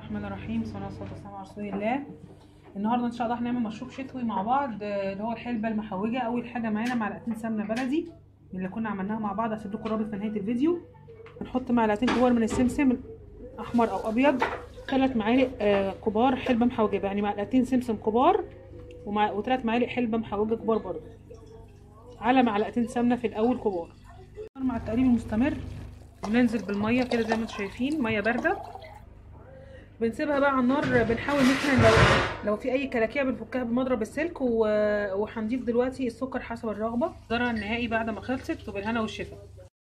الرحمن الرحيم صلى الله والسلام على رسول الله النهارده ان شاء الله هنعمل مشروب شتوي مع بعض آه، اللي هو الحلبه المحوجه اول حاجه معانا معلقتين سمنه بلدي من اللي كنا عملناها مع بعض هسيب لكم الرابط في نهايه الفيديو هنحط معلقتين كبار من السمسم احمر او ابيض ثلاث معالق آه، كبار حلبه محوجه يعني معلقتين سمسم كبار ومع... وثلاث معالق حلبه محوجه كبار برضه على معلقتين سمنه في الاول كبار مع التقليب المستمر وننزل بالميه كده زي ما انتم شايفين ميه بارده بنسيبها بقى على النار بنحاول ان احنا لو لو في اي كلاكيع بنفكها بمضرب السلك و... وهنضيف دلوقتي السكر حسب الرغبه الذره النهائي بعد ما خلصت وبالهنا والشفا